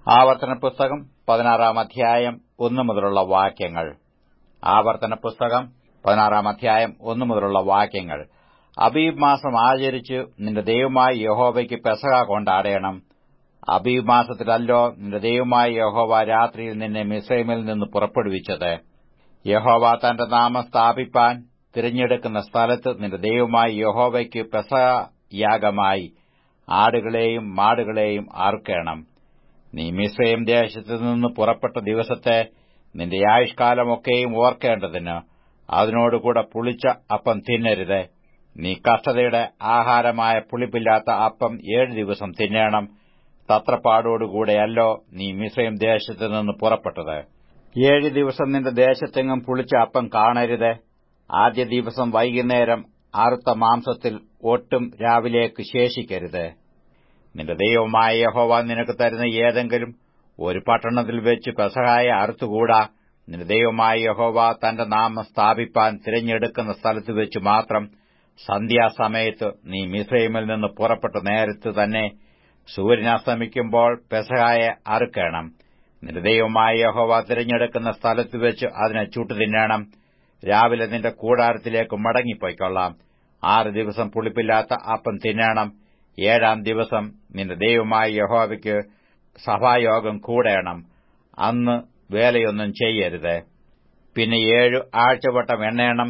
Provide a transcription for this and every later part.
ആവർത്തന പുസ്തകം പതിനാറാം അധ്യായം ഒന്നു മുതലുള്ള വാക്യങ്ങൾ ആവർത്തന പുസ്തകം പതിനാറാം അധ്യായം ഒന്നു മുതലുള്ള വാക്യങ്ങൾ അബീബ് മാസം ആചരിച്ച് നിന്റെ ദൈവമായ യഹോവയ്ക്ക് പെസക കൊണ്ടാടേണം അബീബ് മാസത്തിലല്ലോ നിന്റെ ദൈവമായ യഹോവ രാത്രിയിൽ നിന്നെ മിസ്രൈമിൽ നിന്ന് പുറപ്പെടുവിച്ചത് യഹോവ തന്റെ നാമം സ്ഥാപിപ്പാൻ തിരഞ്ഞെടുക്കുന്ന സ്ഥലത്ത് നിന്റെ ദൈവമായ യഹോവയ്ക്ക് പെസക യാഗമായി ആടുകളെയും മാടുകളെയും അറുക്കേണം നീ മിസ്രൈം ദേശത്തു നിന്ന് പുറപ്പെട്ട ദിവസത്തെ നിന്റെ ആയുഷ്കാലമൊക്കെയും ഓർക്കേണ്ടതിന് അതിനോടുകൂടെ പുളിച്ച അപ്പം തിന്നരുത് നീ കഷ്ടതയുടെ ആഹാരമായ പുളിപ്പില്ലാത്ത അപ്പം ഏഴ് ദിവസം തിന്നേണം തത്രപ്പാടോടുകൂടെയല്ലോ നീ മിസ്രൈം ദേശത്തു നിന്ന് പുറപ്പെട്ടത് ഏഴ് ദിവസം നിന്റെ ദേശത്തെങ്ങും പുളിച്ച അപ്പം കാണരുത് ആദ്യ ദിവസം വൈകുന്നേരം അറുത്ത മാംസത്തിൽ ഒട്ടും രാവിലേക്ക് ശേഷിക്കരുത് നിന്റെ ദൈവമായ യഹോവ നിനക്ക് തരുന്ന ഏതെങ്കിലും ഒരു പട്ടണത്തിൽ വെച്ച് പെസഹായ അറുത്തുകൂടാ നിന്റെ ദൈവമായ യഹോവ തന്റെ നാമം സ്ഥാപിപ്പാൻ തിരഞ്ഞെടുക്കുന്ന സ്ഥലത്ത് വെച്ച് മാത്രം സന്ധ്യാസമയത്ത് നീ മിസ്രൈമിൽ നിന്ന് പുറപ്പെട്ട നേരത്ത് തന്നെ സൂര്യനസ്തമിക്കുമ്പോൾ പെസഹായ അറുക്കണം നിന്റെ ദൈവമായ യഹോവ തിരഞ്ഞെടുക്കുന്ന സ്ഥലത്ത് വെച്ച് അതിനെ ചുട്ടുതിന്നണം രാവിലെ നിന്റെ കൂടാരത്തിലേക്ക് മടങ്ങിപ്പോയിക്കൊള്ളാം ആറ് ദിവസം പുളിപ്പില്ലാത്ത അപ്പം തിന്നണം ഏഴാം ദിവസം നിന്റെ ദൈവമായ യഹോവയ്ക്ക് സഭായോഗം കൂടേണം അന്ന് വേലയൊന്നും ചെയ്യരുത് പിന്നെ ഏഴു ആഴ്ചവട്ടം എണ്ണേണം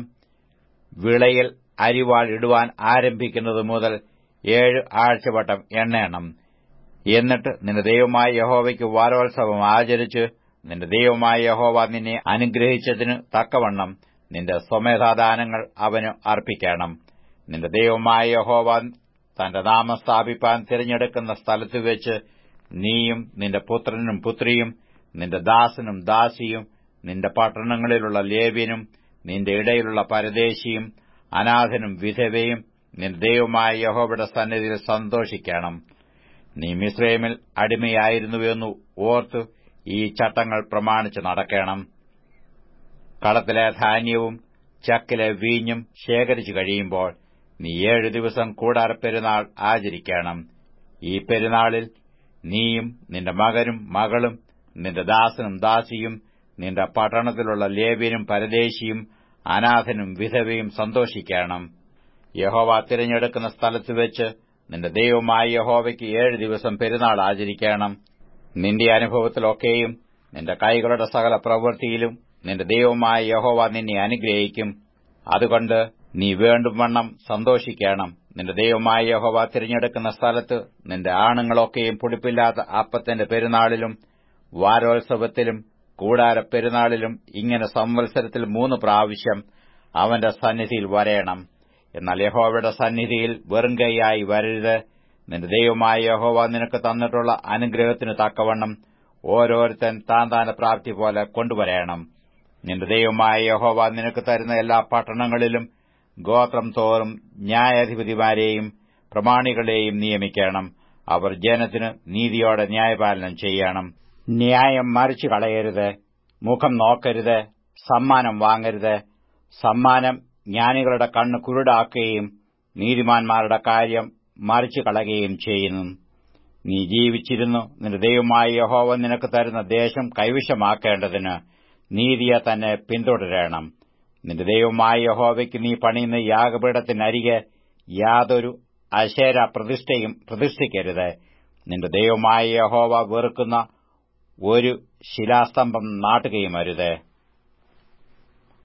വിളയിൽ അരിവാൾ ഇടുവാൻ ആരംഭിക്കുന്നത് മുതൽ ഏഴ് ആഴ്ചവട്ടം എണ്ണേണം എന്നിട്ട് നിന്റെ ദൈവമായ യഹോവയ്ക്ക് വാരോത്സവം ആചരിച്ച് നിന്റെ ദൈവമായ യഹോവ നിന്നെ അനുഗ്രഹിച്ചതിന് തക്കവണ്ണം നിന്റെ സ്വമേധാദാനങ്ങൾ അവന് അർപ്പിക്കണം നിന്റെ ദൈവമായ യഹോവ തന്റെ നാമം സ്ഥാപിപ്പാൻ തിരഞ്ഞെടുക്കുന്ന സ്ഥലത്ത് വെച്ച് നീയും നിന്റെ പുത്രനും പുത്രിയും നിന്റെ ദാസനും ദാസിയും നിന്റെ പട്ടണങ്ങളിലുള്ള ലേവ്യനും നിന്റെ ഇടയിലുള്ള പരദേശിയും അനാഥനും വിധവയും നിന്റെ ദൈവമായ യഹോവയുടെ സന്നിധിയിൽ സന്തോഷിക്കണം നീ മിസ്രൈമിൽ അടിമയായിരുന്നുവെന്നു ഓർത്ത് ഈ ചട്ടങ്ങൾ പ്രമാണിച്ച് നടക്കണം കളത്തിലെ ധാന്യവും ചക്കിലെ വീഞ്ഞും ശേഖരിച്ചു കഴിയുമ്പോൾ നീ ഏഴു ദിവസം കൂടാരപ്പെരുന്നാൾ ആചരിക്കണം ഈ പെരുന്നാളിൽ നീയും നിന്റെ മകനും മകളും നിന്റെ ദാസനും ദാസിയും നിന്റെ പട്ടണത്തിലുള്ള ലേവ്യനും പരദേശിയും അനാഥനും വിധവയും സന്തോഷിക്കണം യഹോവ തിരഞ്ഞെടുക്കുന്ന സ്ഥലത്ത് വെച്ച് നിന്റെ ദൈവമായ യഹോവയ്ക്ക് ഏഴ് ദിവസം പെരുന്നാൾ ആചരിക്കണം നിന്റെ അനുഭവത്തിലൊക്കെയും നിന്റെ കൈകളുടെ സകല പ്രവൃത്തിയിലും നിന്റെ ദൈവമായ യഹോവ നിന്നെ അനുഗ്രഹിക്കും അതുകൊണ്ട് നീ വേണ്ടും വണ്ണം സന്തോഷിക്കണം നിന്റെ ദൈവമായ യഹോവ തിരഞ്ഞെടുക്കുന്ന സ്ഥലത്ത് നിന്റെ ആണുങ്ങളൊക്കെയും പുളിപ്പില്ലാത്ത അപ്പത്തിന്റെ പെരുന്നാളിലും വാരോത്സവത്തിലും കൂടാര പെരുന്നാളിലും ഇങ്ങനെ സംവത്സരത്തിൽ മൂന്ന് പ്രാവശ്യം അവന്റെ സന്നിധിയിൽ വരേണം എന്നാൽ യഹോവയുടെ സന്നിധിയിൽ വെറുങ്കൈയായി വരരുത് നിന്റെ ദൈവമായ യഹോവ നിനക്ക് തന്നിട്ടുള്ള അനുഗ്രഹത്തിന് തക്കവണ്ണം ഓരോരുത്തൻ താൻ താന്റെ പ്രാപ്തി പോലെ കൊണ്ടുവരേണം നിന്റെ ദൈവമായ യഹോവ നിനക്ക് തരുന്ന എല്ലാ പട്ടണങ്ങളിലും ഗോത്രം തോറും ന്യായാധിപതിമാരെയും പ്രമാണികളെയും നിയമിക്കണം അവർ ജനത്തിന് നീതിയോടെ ന്യായപാലനം ചെയ്യണം ന്യായം മറിച്ചു കളയരുത് മുഖം നോക്കരുത് സമ്മാനം വാങ്ങരുത് സമ്മാനം ജ്ഞാനികളുടെ കണ്ണ് കുരുടാക്കുകയും നീതിമാന്മാരുടെ കാര്യം മറിച്ചു കളയുകയും ചെയ്യുന്നു നീ ജീവിച്ചിരുന്നു നിന്റെ ദൈവമായ യഹോവ നിനക്ക് തരുന്ന ദേശം കൈവശമാക്കേണ്ടതിന് നീതിയെ തന്നെ പിന്തുടരണം നിന്റെ ദൈവമായ യഹോവയ്ക്ക് നീ പണിയുന്ന യാഗപീഠത്തിനരികെ യാതൊരു അശേര പ്രതിഷ്ഠയും പ്രതിഷ്ഠിക്കരുത് നിന്റെ ദൈവമായ യഹോവ വെറുക്കുന്ന ഒരു ശിലാസ്തംഭം നാട്ടുകയും അരുത്